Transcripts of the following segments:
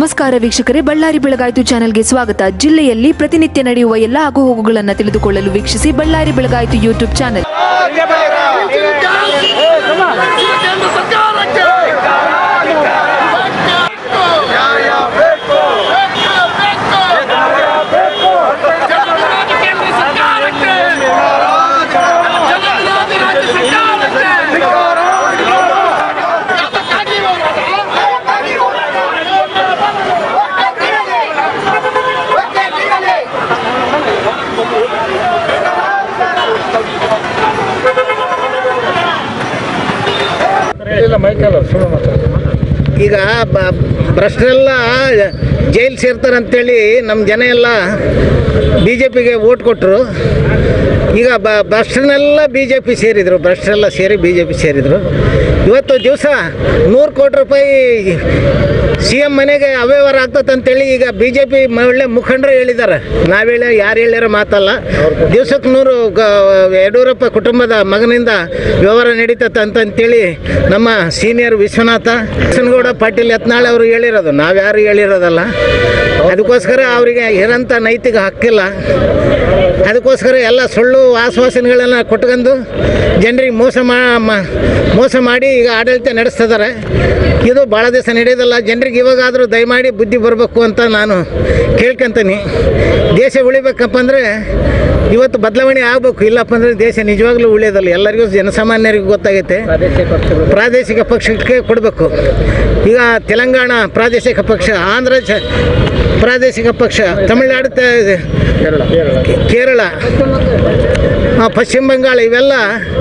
ನಮಸ್ಕಾರ ವೀಕ್ಷಕರೇ ಬಳ್ಳಾರಿ ಬೆಳಗಾಯಿತು ಚಾನೆಲ್ಗೆ ಸ್ವಾಗತ ಜಿಲ್ಲೆಯಲ್ಲಿ ಪ್ರತಿನಿತ್ಯ ನಡೆಯುವ ಎಲ್ಲ ಆಗುಹೋಗುಗಳನ್ನು ತಿಳಿದುಕೊಳ್ಳಲು ವೀಕ್ಷಿಸಿ ಬಳ್ಳಾರಿ ಬೆಳಗಾಯಿತು ಯೂಟ್ಯೂಬ್ ಚಾನೆಲ್ ಕೇಂದ್ರ ಸರ್ಕಾರಕ್ಕೆ ನ್ಯಾಯ ಬೇಕು ಕೇಂದ್ರ ಸರ್ಕಾರಕ್ಕೆ ಜಗನ್ನಾಥ ರಾಜ್ಯ ಸರ್ಕಾರಕ್ಕೆ ಯಾತಕ್ಕಾಗಿ ಈಗ ಬ- ಭ್ರಷ್ಟರೆಲ್ಲ ಜೈಲು ಸೇರ್ತಾರೆ ಅಂತೇಳಿ ನಮ್ಮ ಜನ ಎಲ್ಲ ಬಿ ಜೆ ಪಿಗೆ ಓಟ್ ಕೊಟ್ಟರು ಈಗ ಬ ಭ್ರಷ್ಟರನ್ನೆಲ್ಲ ಬಿ ಜೆ ಪಿ ಸೇರಿದರು ಭ್ರಷ್ಟರೆಲ್ಲ ಸೇರಿ ಬಿ ಜೆ ಪಿ ಸೇರಿದರು ಇವತ್ತು ದಿವಸ ನೂರು ಕೋಟಿ ರೂಪಾಯಿ ಸಿ ಎಮ್ ಮನೆಗೆ ಅವ್ಯವಹಾರ ಆಗ್ತದೆ ಅಂತೇಳಿ ಈಗ ಬಿ ಜೆ ಪಿ ಒಳ್ಳೆ ಮುಖಂಡರು ಹೇಳಿದ್ದಾರೆ ನಾವು ಹೇಳಿ ಯಾರು ಹೇಳಿರೋ ಮಾತಲ್ಲ ದಿವ್ಸಕ್ಕೆ ನೂರು ಗ- ಯಡಿಯೂರಪ್ಪ ಕುಟುಂಬದ ಮಗನಿಂದ ವ್ಯವಹಾರ ನಡೀತದೆ ಅಂತ ಅಂತೇಳಿ ನಮ್ಮ ಸೀನಿಯರ್ ವಿಶ್ವನಾಥ ಕೃಷ್ಣಗೌಡ ಪಾಟೀಲ್ ಯತ್ನಾಳ್ ಅವರು ಹೇಳಿರೋದು ನಾವು ಯಾರು ಹೇಳಿರೋದಲ್ಲ ಅದಕ್ಕೋಸ್ಕರ ಅವರಿಗೆ ಇರೋಂಥ ನೈತಿಕ ಹಕ್ಕಿಲ್ಲ ಅದಕ್ಕೋಸ್ಕರ ಎಲ್ಲ ಸುಳ್ಳು ಆಶ್ವಾಸನೆಗಳನ್ನು ಕೊಟ್ಕೊಂಡು ಜನರಿಗೆ ಮೋಸ ಮಾ ಮ- ಮೋಸ ಮಾಡಿ ಈಗ ಆಡಳಿತ ನಡೆಸ್ತಿದ್ದಾರೆ ಇದು ಭಾಳ ದಿವಸ ನಡೆಯೋದಲ್ಲ ಜನರಿಗೆ ಇವಾಗಾದರೂ ದಯಮಾಡಿ ಬುದ್ಧಿ ಬರಬೇಕು ಅಂತ ನಾನು ಕೇಳ್ಕೊಂತೀನಿ ದೇಶ ಉಳಿಬೇಕಪ್ಪ ಅಂದರೆ ಇವತ್ತು ಬದಲಾವಣೆ ಆಗಬೇಕು ಇಲ್ಲಪ್ಪ ಅಂದರೆ ದೇಶ ನಿಜವಾಗ್ಲೂ ಉಳಿಯೋದಲ್ಲ ಎಲ್ಲರಿಗೂ ಜನಸಾಮಾನ್ಯರಿಗೂ ಗೊತ್ತಾಗೈತೆ ಪ್ರಾದೇಶಿಕ ಪಕ್ಷಕ್ಕೆ ಕೊಡಬೇಕು ಈಗ ತೆಲಂಗಾಣ ಪ್ರಾದೇಶಿಕ ಪಕ್ಷ ಆಂಧ್ರ ಚ- ಪ್ರಾದೇಶಿಕ ಪಕ್ಷ ತಮಿಳುನಾಡು ತ- ಕೇರಳ ಆ, ಪಶ್ಚಿಮ ಬಂಗಾಳ ಇವೆಲ್ಲ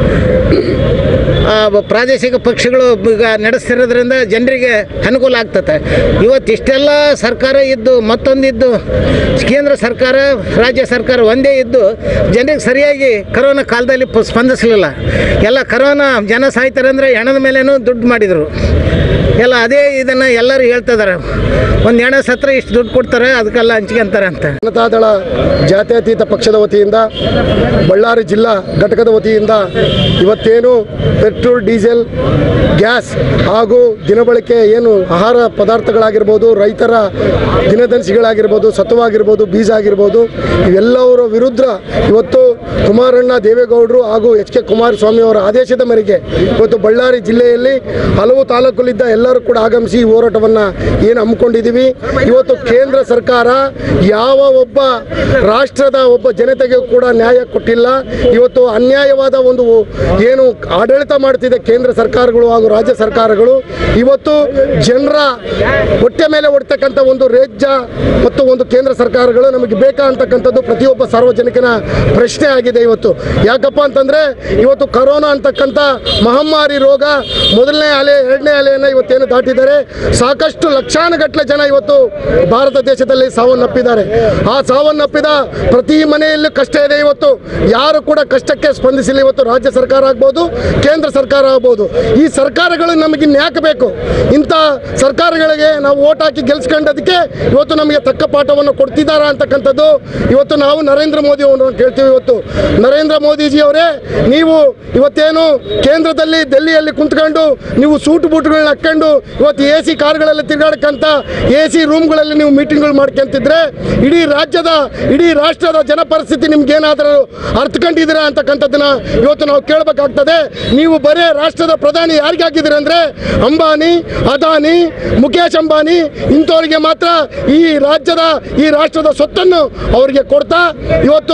ಆ, ಬ- ಪ್ರಾದೇಶಿಕ ಪಕ್ಷಗಳು ಈಗ ನಡೆಸ್ತಿರೋದ್ರಿಂದ ಜನರಿಗೆ ಅನುಕೂಲ ಆಗ್ತದೆ ಇವತ್ತು ಇಷ್ಟೆಲ್ಲ ಸರ್ಕಾರ ಇದ್ದು ಮತ್ತೊಂದಿದ್ದು ಕೇಂದ್ರ ಸರ್ಕಾರ ರಾಜ್ಯ ಸರ್ಕಾರ ಒಂದೇ ಇದ್ದು ಜನರಿಗೆ ಸರಿಯಾಗಿ ಕರೋನಾ ಕಾಲದಲ್ಲಿ ಪ- ಸ್ಪಂದಿಸಲಿಲ್ಲ ಎಲ್ಲ ಕರೋನಾ ಜನ ಸಾಯ್ತಾರೆ ಅಂದರೆ ಹೆಣದ ಮೇಲೇನೂ ದುಡ್ಡು ಮಾಡಿದರು ಎಲ್ಲ ಅದೇ ಇದನ್ನು ಎಲ್ಲರೂ ಹೇಳ್ತಿದ್ದಾರೆ ಒಂದು ಹೆಣ ಸತ್ರ ಇಷ್ಟು ದುಡ್ಡು ಕೊಡ್ತಾರೆ ಅದಕ್ಕೆಲ್ಲ ಹಂಚ್ಕೊಂತಾರೆ ಅಂತ ಜನತಾದಳ ಜಾತ್ಯತೀತ ಪಕ್ಷದ ವತಿಯಿಂದ ಬಳ್ಳಾರಿ ಜಿಲ್ಲಾ ಘಟಕದ ವತಿಯಿಂದ ಇವತ್ತೇನು ಪೆಟ್ರೋಲ್ ಡೀಸೆಲ್ ಗ್ಯಾಸ್ ಹಾಗೂ ದಿನಬಳಕೆ ಏನು ಆಹಾರ ಪದಾರ್ಥಗಳಾಗಿರ್ಬೋದು ರೈತರ ದಿನದನಿಸಿಗಳಾಗಿರ್ಬೋದು ಸತ್ವವಾಗಿರ್ಬೋದು ಬೀಜ ಆಗಿರ್ಬೋದು ಇವೆಲ್ಲವರ ವಿರುದ್ಧ ಇವತ್ತು ಕುಮಾರಣ್ಣ ದೇವೇಗೌಡರು ಹಾಗೂ ಎಚ್ ಕೆ ಕುಮಾರಸ್ವಾಮಿ ಅವರ ಆದೇಶದ ಮೇರೆಗೆ ಇವತ್ತು ಬಳ್ಳಾರಿ ಜಿಲ್ಲೆಯಲ್ಲಿ ಹಲವು ತಾಲೂಕುಗಳಿದ್ದ ಎಲ್ಲರೂ ಕೂಡ ಆಗಮಿಸಿ ಈ ಹೋರಾಟವನ್ನು ಏನು ಹಮ್ಮಿಕೊಂಡಿದ್ದೀವಿ ಇವತ್ತು ಕೇಂದ್ರ ಸರ್ಕಾರ ಯಾವ ಒಬ್ಬ ರಾಷ್ಟ್ರದ ಒಬ್ಬ ಜನತೆಗೆ ಕೂಡ ನ್ಯಾಯ ಕೊಟ್ಟಿಲ್ಲ ಇವತ್ತು ಅನ್ಯಾಯವಾದ ಒಂದು ಏನು ಆಡಳಿತ ಮಾಡ್ತಿದೆ ಕೇಂದ್ರ ಸರ್ಕಾರಗಳು ಹಾಗೂ ರಾಜ್ಯ ಸರ್ಕಾರಗಳು ಇವತ್ತು ಜನರ ಹೊಟ್ಟೆ ಮೇಲೆ ಹೊಡ್ತಕ್ಕಂಥ ಒಂದು ರಾಜ್ಯ ಮತ್ತು ಒಂದು ಕೇಂದ್ರ ಸರ್ಕಾರಗಳು ನಮಗೆ ಬೇಕಾ ಅಂತಕ್ಕಂಥದ್ದು ಪ್ರತಿಯೊಬ್ಬ ಸಾರ್ವಜನಿಕನ ಪ್ರಶ್ನೆ ಆಗಿದೆ ಇವತ್ತು ಯಾಕಪ್ಪ ಅಂತಂದ್ರೆ ಇವತ್ತು ಕರೋನಾ ಅಂತಕ್ಕಂಥ ಮಹಮ್ಮಾರಿ ರೋಗ ಮೊದಲನೇ ಅಲೆ ಎರಡನೇ ಅಲೆಯನ್ನು ಇವತ್ತೇನು ದಾಟಿದ್ದಾರೆ ಸಾಕಷ್ಟು ಲಕ್ಷಾನುಗಟ್ಟಲೆ ಜನ ಇವತ್ತು ಭಾರತ ದೇಶದಲ್ಲಿ ಸಾವನ್ನಪ್ಪಿದ್ದಾರೆ ಆ ಸಾವನ್ನಪ್ಪಿದ ಪ್ರತಿ ಮನೆಯಲ್ಲೂ ಕಷ್ಟ ಇದೆ ಇವತ್ತು ಯಾರು ಕೂಡ ಕಷ್ಟಕ್ಕೆ ಸ್ಪಂದಿಸಿಲ್ಲ ಇವತ್ತು ರಾಜ್ಯ ಸರ್ಕಾರ ಆಗ್ಬೋದು ಕೇಂದ್ರ ಸರ್ಕಾರ ಆಗ್ಬೋದು ಈ ಸರ್ಕಾರಗಳು ನಮಗೆ ಯಾಕೆ ಬೇಕು ಇಂಥ ಸರ್ಕಾರಗಳಿಗೆ ನಾವು ಓಟ್ ಹಾಕಿ ಗೆಲ್ಸ್ಕೊಂಡದಕ್ಕೆ ಇವತ್ತು ನಮಗೆ ತಕ್ಕ ಪಾಠವನ್ನು ಕೊಡ್ತಿದ್ದಾರಾ ಅಂತಕ್ಕಂಥದ್ದು ಇವತ್ತು ನಾವು ನರೇಂದ್ರ ಮೋದಿ ಅವರನ್ನು ಕೇಳ್ತೀವಿ ಇವತ್ತು ನರೇಂದ್ರ ಮೋದಿಜಿ ಅವರೇ ನೀವು ಇವತ್ತೇನು ಕೇಂದ್ರದಲ್ಲಿ ಡೆಲ್ಲಿಯಲ್ಲಿ ಕುಂತ್ಕೊಂಡು ನೀವು ಸೂಟು ಬೂಟುಗಳನ್ನ ಹಾಕ್ಕೊಂಡು ಇವತ್ತು ಎ ಸಿ ಕಾರ್ಗಳಲ್ಲಿ ತಿರುಗಾಡ್ಕಂತ ಎ ಸಿ ರೂಮ್ಗಳಲ್ಲಿ ನೀವು ಮೀಟಿಂಗ್ಗಳು ಮಾಡ್ಕೊಂತಿದ್ರೆ ಇಡೀ ರಾಜ್ಯದ ಇಡೀ ರಾಷ್ಟ್ರದ ಜನ ಪರಿಸ್ಥಿತಿ ನಿಮ್ಗೆ ಏನಾದರೂ ಅರ್ಥಕೊಂಡಿದ್ದೀರಾ ಅಂತಕ್ಕಂಥದ್ದನ್ನ ಇವತ್ತು ನಾವು ಕೇಳಬೇಕಾಗ್ತದೆ ನೀವು ಬರೇ ರಾಷ್ಟ್ರದ ಪ್ರಧಾನಿ ಯಾರಿಗೆ ಹಾಕಿದ್ದೀರಿ ಅಂದರೆ ಅಂಬಾನಿ ಅದಾನಿ ಮುಖೇಶ್ ಅಂಬಾನಿ ಇಂಥವರಿಗೆ ಮಾತ್ರ ಈ ರಾಜ್ಯದ ಈ ರಾಷ್ಟ್ರದ ಸ್ವತ್ತನ್ನು ಅವರಿಗೆ ಕೊಡ್ತಾ ಇವತ್ತು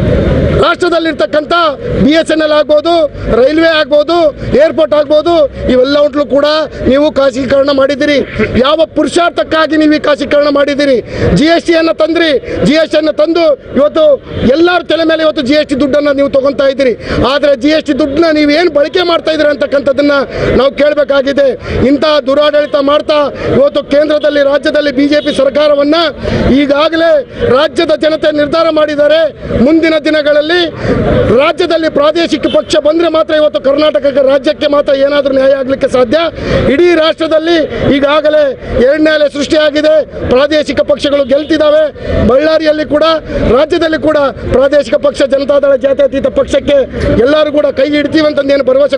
ರಾಷ್ಟ್ರದಲ್ಲಿರ್ತಕ್ಕಂಥ ಬಿ ಎಸ್ ಎನ್ ಎಲ್ ಆಗ್ಬೋದು ರೈಲ್ವೆ ಆಗ್ಬೋದು ಏರ್ಪೋರ್ಟ್ ಆಗ್ಬೋದು ಇವೆಲ್ಲವೂ ಕೂಡ ನೀವು ಖಾಸಗೀಕರಣ ಮಾಡಿದ್ದೀರಿ ಯಾವ ಪುರುಷಾರ್ಥಕ್ಕಾಗಿ ನೀವು ಈ ಖಾಸಗೀಕರಣ ಮಾಡಿದ್ದೀರಿ ಜಿ ಎಸ್ ಟಿಯನ್ನು ತಂದ್ರಿ ಜಿ ಎಸ್ ಟಿಯನ್ನು ತಂದು ಇವತ್ತು ಎಲ್ಲರ ತಲೆ ಮೇಲೆ ಇವತ್ತು ಜಿ ಎಸ್ ಟಿ ದುಡ್ಡನ್ನು ನೀವು ತಗೊತಾ ಇದ್ದೀರಿ ಆದರೆ ಜಿ ಎಸ್ ಟಿ ದುಡ್ಡನ್ನ ನೀವು ಏನು ಬಳಕೆ ಮಾಡ್ತಾ ಇದ್ದೀರಿ ಅಂತಕ್ಕಂಥದ್ದನ್ನ ನಾವು ಕೇಳಬೇಕಾಗಿದೆ ಇಂಥ ದುರಾಡಳಿತ ಮಾಡ್ತಾ ಇವತ್ತು ಕೇಂದ್ರದಲ್ಲಿ ರಾಜ್ಯದಲ್ಲಿ ಬಿಜೆಪಿ ಸರ್ಕಾರವನ್ನ ಈಗಾಗಲೇ ರಾಜ್ಯದ ಜನತೆ ನಿರ್ಧಾರ ಮಾಡಿದ್ದಾರೆ ಮುಂದಿನ ದಿನಗಳಲ್ಲಿ ರಾಜ್ಯದಲ್ಲಿ ಪ್ರಾದೇಶಿಕ ಪಕ್ಷ ಬಂದ್ರೆ ಮಾತ್ರ ಇವತ್ತು ಕರ್ನಾಟಕ ರಾಜ್ಯಕ್ಕೆ ಮಾತ್ರ ಏನಾದರೂ ನ್ಯಾಯ ಆಗಲಿಕ್ಕೆ ಸಾಧ್ಯ ಇಡೀ ರಾಷ್ಟ್ರದಲ್ಲಿ ಈಗಾಗಲೇ ಎರಡನೇ ಅಲೆ ಸೃಷ್ಟಿಯಾಗಿದೆ ಪ್ರಾದೇಶಿಕ ಪಕ್ಷಗಳು ಗೆಲ್ತಿದ್ದಾವೆ ಬಳ್ಳಾರಿಯಲ್ಲಿ ಕೂಡ ರಾಜ್ಯದಲ್ಲಿ ಕೂಡ ಪ್ರಾದೇಶಿಕ ಪಕ್ಷ ಜನತಾದಳ ಜಾತ್ಯತೀತ ಪಕ್ಷಕ್ಕೆ ಎಲ್ಲರೂ ಕೂಡ ಕೈ ಹಿಡ್ತೀವಿ ಅಂತಂದು ಏನು ಭರವಸೆ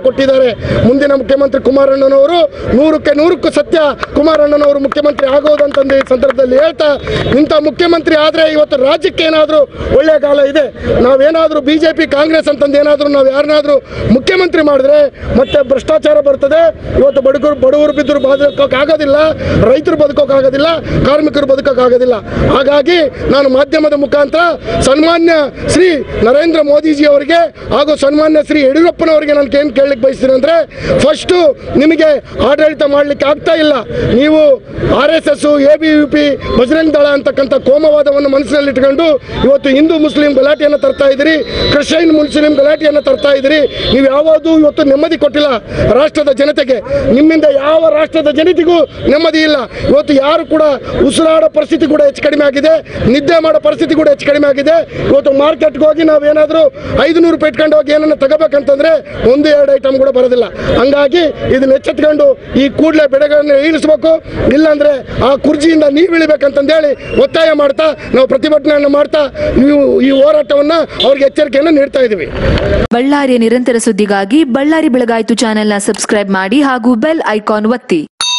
ಕೊಟ್ಟಿದ್ದಾರೆ ಮುಂದಿನ ಮುಖ್ಯಮಂತ್ರಿ ಕುಮಾರಣ್ಣನವರು ನೂರಕ್ಕೆ ನೂರಕ್ಕೂ ಸತ್ಯ ಕುಮಾರಣ್ಣನವರು ಮುಖ್ಯಮಂತ್ರಿ ಆಗೋದಂತಂದು ಈ ಸಂದರ್ಭದಲ್ಲಿ ಹೇಳ್ತಾ ಇಂಥ ಮುಖ್ಯಮಂತ್ರಿ ಆದರೆ ಇವತ್ತು ರಾಜ್ಯಕ್ಕೆ ಏನಾದರೂ ಒಳ್ಳೆಯ ಕಾಲ ಇದೆ ನಾವೇನಾದರೂ ಬಿ ಜೆ ಪಿ ಕಾಂಗ್ರೆಸ್ ಅಂತಂದು ಏನಾದರೂ ನಾವು ಯಾರನ್ನಾದರೂ ಮುಖ್ಯಮಂತ್ರಿ ಮಾಡಿದ್ರೆ ಮತ್ತೆ ಭ್ರಷ್ಟಾಚಾರ ಬರ್ತದೆ ಇವತ್ತು ಬಡಗರು ಬಡವರು ಬಿದ್ದರು ಬದುಕೋಕ್ಕಾಗೋದಿಲ್ಲ ರೈತರು ಬದುಕೋಕ್ಕಾಗೋದಿಲ್ಲ ಕಾರ್ಮಿಕರು ಬದುಕೋಕ್ಕಾಗೋದಿಲ್ಲ ಹಾಗಾಗಿ ನಾನು ಮಾಧ್ಯಮದ ಮುಖಾಂತರ ಸನ್ಮಾನ್ಯ ಶ್ರೀ ನರೇಂದ್ರ ಮೋದಿಜಿ ಅವರಿಗೆ ಹಾಗೂ ಸನ್ಮಾನ್ಯ ಶ್ರೀ ಯಡಿಯೂರಪ್ಪನವರಿಗೆ ನಾನು ಏನು ಕೇಳಲಿಕ್ಕೆ ಬಯಸ್ತೀನಿ ಅಂದರೆ ಫಸ್ಟು ನಿಮಗೆ ಆಡಳಿತ ಮಾಡಲಿಕ್ಕೆ ಆಗ್ತಾ ಇಲ್ಲ ನೀವು R S S A B U P Bajrang Dal ಅಂತಕ್ಕಂಥ ಕೋಮವಾದವನ್ನು ಮನಸ್ಸಿನಲ್ಲಿ ಇಟ್ಕೊಂಡು ಇವತ್ತು ಹಿಂದೂ ಮುಸ್ಲಿಂ ಗಲಾಟೆಯನ್ನು ತರ್ತಾ ಇದ್ದೀರಿ ಕ್ರಿಶ್ಚಿಯನ್ ಮುಸ್ಲಿಂ ಗಲಾಟೆಯನ್ನು ತರ್ತಾ ಇದ್ದೀರಿ ನೀವು ಯಾವುದು ಇವತ್ತು ನೆಮ್ಮದಿ ಕೊಟ್ಟಿಲ್ಲ ರಾಷ್ಟ್ರದ ಜನತೆಗೆ ನಿಮ್ಮಿಂದ ಯಾವ ರಾಷ್ಟ್ರದ ಜನತೆಗೂ ನೆಮ್ಮದಿ ಇಲ್ಲ ಇವತ್ತು ಯಾರು ಕೂಡ ಉಸಿರಾಡೋ ಪರಿಸ್ಥಿತಿ ಕೂಡ ಹೆಚ್ಚು ಕಡಿಮೆ ಆಗಿದೆ ನಿದ್ದೆ ಮಾಡೋ ಪರಿಸ್ಥಿತಿ ಕೂಡ ಹೆಚ್ಚು ಕಡಿಮೆ ಆಗಿದೆ ಇವತ್ತು ಮಾರ್ಕೆಟ್ಗೆ ಹೋಗಿ ನಾವೇನಾದರೂ ಐದು ನೂರು ರೂಪಾಯಿ ಇಟ್ಕೊಂಡು ಹೋಗಿ ಏನನ್ನ ತಗೋಬೇಕಂತಂದ್ರೆ ಒಂದು ಎರಡು ಐಟಮ್ ಕೂಡ ಬರೋದಿಲ್ಲ ಹಂಗಾಗಿ ಇದನ್ನ ಎಚ್ಚೆತ್ಕೊಂಡು ಈ ಕೂಡಲೇ ಬೆಳೆಗಳನ್ನು ಇಳಿಸ್ಬೇಕು ಇಲ್ಲಾಂದ್ರೆ ಆ ಕುರ್ಜಿಯಿಂದ ನೀವು ಇಳಿಬೇಕಂತಂದೇಳಿ ಒತ್ತಾಯ ಮಾಡ್ತಾ ನಾವು ಪ್ರತಿಭಟನೆಯನ್ನು ಮಾಡ್ತಾ ಇವು ಈ ಹೋರಾಟವನ್ನು ಅವ್ರಿಗೆ ಎಚ್ಚರಿಕೆಯನ್ನು ನೀಡ್ತಾ ಇದ್ದೀವಿ ಬಳ್ಳಾರಿಯ ನಿರಂತರ ಸುದ್ದಿಗಾಗಿ ಬಳ್ಳಾರಿ ಬೆಳಗಾಯಿತು ಚಾನೆಲ್ನ ಸಬ್ಸ್ಕ್ರೈಬ್ ಮಾಡಿ ಹಾಗೂ ಬೆಲ್ ಐಕಾನ್ ಒತ್ತಿ